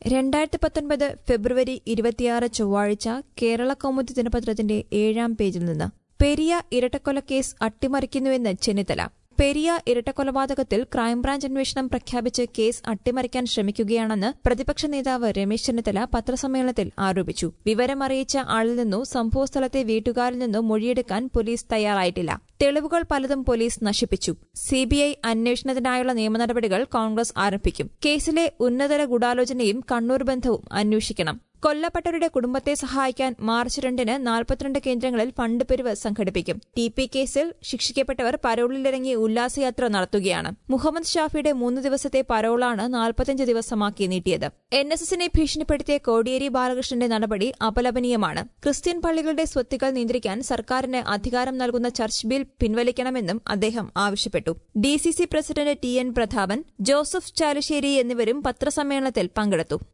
രണ്ടായിരത്തി പത്തൊൻപത് ഫെബ്രുവരി ഇരുപത്തിയാറ് ചൊവ്വാഴ്ച കേരള കൗമുദി ദിനപത്രത്തിന്റെ ഏഴാം പേജിൽ നിന്ന് പെരിയ ഇരട്ടക്കൊലക്കേസ് അട്ടിമറിക്കുന്നുവെന്ന് ചെന്നിത്തല പെരിയ ഇരട്ടക്കൊലപാതകത്തിൽ ക്രൈംബ്രാഞ്ച് അന്വേഷണം പ്രഖ്യാപിച്ച് കേസ് അട്ടിമറിക്കാൻ ശ്രമിക്കുകയാണെന്ന് പ്രതിപക്ഷ നേതാവ് രമേശ് ചെന്നിത്തല പത്രസമ്മേളനത്തിൽ ആരോപിച്ചു വിവരമറിയിച്ച ആളിൽ നിന്നോ സംഭവസ്ഥലത്തെ വീട്ടുകാരിൽ നിന്നോ മൊഴിയെടുക്കാൻ പോലീസ് തയ്യാറായിട്ടില്ല തെളിവുകൾ പലതും പോലീസ് നശിപ്പിച്ചു സിബിഐ അന്വേഷണത്തിനായുള്ള നിയമനടപടികൾ കോൺഗ്രസ് ആരംഭിക്കും കേസിലെ ഉന്നതര ഗൂഢാലോചനയും കണ്ണൂർ ബന്ധവും അന്വേഷിക്കണം കൊല്ലപ്പെട്ടവരുടെ കുടുംബത്തെ സഹായിക്കാൻ മാർച്ച് രണ്ടിന് നാൽപ്പത്തിരണ്ട് കേന്ദ്രങ്ങളിൽ ഫണ്ട് പിരിവ് സംഘടിപ്പിക്കും ടി പി കേസിൽ ശിക്ഷിക്കപ്പെട്ടവർ പരോളിലിറങ്ങി ഉല്ലാസയാത്ര നടത്തുകയാണ് മുഹമ്മദ് ഷാഫിയുടെ മൂന്ന് ദിവസത്തെ പരോളാണ് നാൽപ്പത്തിയഞ്ച് ദിവസമാക്കി നീട്ടിയത് എൻ എസ് എസിനെ ഭീഷണിപ്പെടുത്തിയ കോടിയേരി ബാലകൃഷ്ണന്റെ നടപടി അപലപനീയമാണ് ക്രിസ്ത്യൻ പള്ളികളുടെ സ്വത്തുക്കൾ നിയന്ത്രിക്കാൻ സർക്കാരിന് അധികാരം നൽകുന്ന ചർച്ച് ബിൽ പിൻവലിക്കണമെന്നും അദ്ദേഹം ആവശ്യപ്പെട്ടു D C C president T N Prathapan Joseph Chalissery എന്നിവരും പത്രസമ്മേളനത്തിൽ പങ്കെടുത്തു